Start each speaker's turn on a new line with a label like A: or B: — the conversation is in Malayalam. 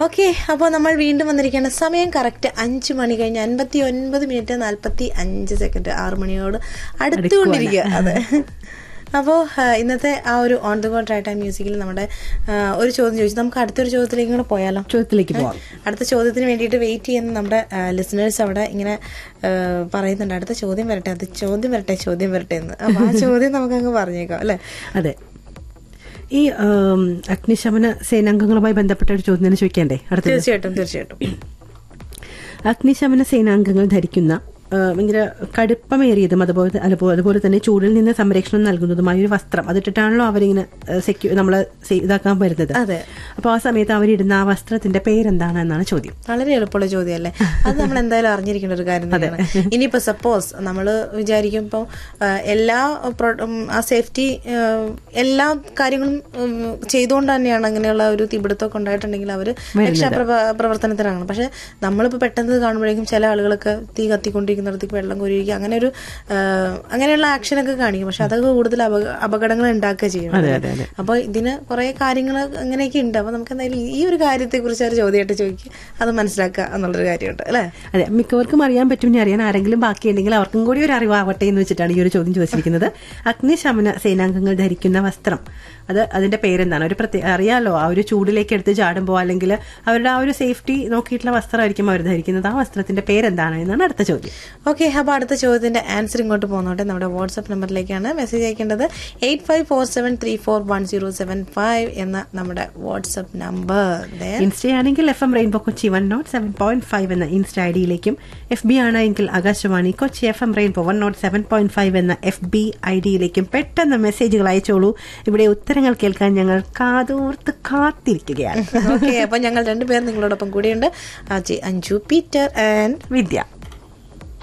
A: ഓക്കെ അപ്പോൾ നമ്മൾ വീണ്ടും വന്നിരിക്കുകയാണ് സമയം കറക്റ്റ് അഞ്ച് മണി കഴിഞ്ഞ് അൻപത്തി ഒൻപത് മിനിറ്റ് നാൽപ്പത്തി അഞ്ച് സെക്കൻഡ് ആറ് മണിയോട് അടുത്തുകൊണ്ടിരിക്കുക അതെ അപ്പോൾ ഇന്നത്തെ ആ ഒരു on the go drive time മ്യൂസിക്കിൽ നമ്മുടെ ആ, ഒരു ചോദ്യം ചോദിച്ചു നമുക്ക് അടുത്തൊരു ചോദ്യത്തിലേക്ക് കൂടെ പോയാലോ
B: ചോദ്യത്തിലേക്ക് പോവാം
A: അടുത്ത ചോദ്യത്തിന് വേണ്ടിയിട്ട് വെയിറ്റ് ചെയ്യുന്ന നമ്മുടെ ലിസണേഴ്സ് അവിടെ ഇങ്ങനെ ആ, പറയുന്നുണ്ട് അടുത്ത ചോദ്യം വരട്ടെ അത് ചോദ്യം വരട്ടെ ചോദ്യം വരട്ടെ എന്ന് അപ്പൊ ആ ചോദ്യം നമുക്ക് അങ്ങ് പറഞ്ഞേക്കാം അല്ലെ
B: അതെ ഈ ആം, അഗ്നിശമന സേനാംഗങ്ങളുമായി ബന്ധപ്പെട്ട ഒരു ചോദ്യം തന്നെ ചോദിക്കണ്ടേ അടുത്തത്
A: തീർച്ചയായിട്ടും തീർച്ചയായിട്ടും
B: അഗ്നിശമന സേനാംഗങ്ങൾ ധരിക്കുന്ന ആ, ഭയങ്കര കടുപ്പമേറിയതും അതുപോലെ അതുപോലെ അതുപോലെ തന്നെ ചൂടിൽ നിന്ന് സംരക്ഷണം നൽകുന്നതുമായ ഒരു വസ്ത്രം അതിട്ടിട്ടാണല്ലോ അവരിങ്ങനെ സെക്യൂ നമ്മളെ സേ- ഇതാക്കാൻ വരുന്നത്
A: അതെ
B: അപ്പോൾ ആ സമയത്ത് അവരിടുന്ന ആ വസ്ത്രത്തിന്റെ പേരെന്താണ് എന്നാണ് ചോദ്യം
A: വളരെ എളുപ്പമുള്ള ചോദ്യമല്ലേ അത് നമ്മൾ എന്തായാലും അറിഞ്ഞിരിക്കേണ്ട ഒരു കാര്യം തന്നെയാണ് ഇനിയിപ്പോ സപ്പോസ് നമ്മൾ വിചാരിക്കും ഇപ്പൊ എല്ലാ പ്രൊ- ഉം, ആ സേഫ്റ്റി എല്ലാ കാര്യങ്ങളും ഉം, ചെയ്തുകൊണ്ട് തന്നെയാണ് അങ്ങനെയുള്ള ഒരു തീപിടുത്തമൊക്കെ ഉണ്ടായിട്ടുണ്ടെങ്കിൽ അവർ രക്ഷാപ്രവ പ്രവർത്തനത്തിനാണ് പക്ഷെ നമ്മളിപ്പോ പെട്ടെന്ന് കാണുമ്പോഴേക്കും ചില ആളുകളൊക്കെ തീ കത്തിക്കൊണ്ടിരിക്കുന്നിടത്തേക്ക് വെള്ളം കോരിയിരിക്കുക അങ്ങനെ ഒരു ആ, അങ്ങനെയുള്ള ആക്ഷനൊക്കെ കാണിക്കും പക്ഷെ അതൊക്കെ കൂടുതൽ അപക- അപകടങ്ങൾ ഉണ്ടാക്കുക ചെയ്യും
B: അതെ, അതെ, അതെ.
A: അപ്പൊ ഇതിന് കുറെ കാര്യങ്ങൾ അങ്ങനെയൊക്കെ ഉണ്ട് അപ്പൊ നമുക്ക് എന്തായാലും ഈ ഒരു കാര്യത്തെ കുറിച്ച് ഒരു ചോദ്യമായിട്ട് ചോദിക്കുക അത് മനസ്സിലാക്കുക എന്നുള്ളൊരു കാര്യമുണ്ട് അല്ലെ
B: അതെ മിക്കവർക്കും അറിയാൻ പറ്റും ഇനി അറിയാൻ ആരെങ്കിലും ബാക്കിയുണ്ടെങ്കിൽ അവർക്കും കൂടി ഒരു അറിവാവട്ടെ എന്ന് വെച്ചിട്ടാണ് ഈ ഒരു ചോദ്യം ചോദിച്ചിരിക്കുന്നത് അഗ്നിശമന സേനാംഗങ്ങൾ ധരിക്കുന്ന വസ്ത്രം അത് അതിന്റെ പേരെന്താണ് ഒരു പ്രത്യേക അറിയാലോ ആ ഒരു ചൂടിലേക്ക് എടുത്ത് ചാടുമ്പോൾ അല്ലെങ്കിൽ അവരുടെ ആ ഒരു സേഫ്റ്റി നോക്കിയിട്ടുള്ള വസ്ത്രമായിരിക്കും അവർ ധരിക്കുന്നത് ആ വസ്ത്രത്തിന്റെ പേരെന്താണ് എന്നാണ് അടുത്ത ചോദ്യം
A: ഓക്കെ അപ്പൊ അടുത്ത ചോദ്യത്തിന്റെ ആൻസർ ഇങ്ങോട്ട് പോകുന്നോട്ടെ നമ്മുടെ വാട്സ്ആപ്പ് നമ്പറിലേക്കാണ് മെസ്സേജ് അയക്കേണ്ടത് eight five four seven three four one zero seven five എന്ന നമ്മുടെ വാട്സ്ആപ്പ് നമ്പർ
B: ഇൻസ്റ്റ ആണെങ്കിൽ F M Rainbow Kochi one naught seven point five എന്ന ഇൻസ്റ്റ ഐ ഡിയിലേക്കും എഫ് ബി ആണെങ്കിൽ Akashvani Kochi F M Rainbow one naught seven point five എന്ന എഫ് ബി ഐ ഡിയിലേക്കും പെട്ടെന്ന് മെസ്സേജുകൾ അയച്ചോളൂ ഇവിടെ ഉത്തരങ്ങൾ കേൾക്കാൻ ഞങ്ങൾ കാതോർത്ത് കാത്തിരിക്കുകയാണ്
A: ഓക്കെ അപ്പൊ ഞങ്ങൾ രണ്ടുപേരും നിങ്ങളോടൊപ്പം കൂടിയുണ്ട് Ajay Anju Peter and
B: Vidya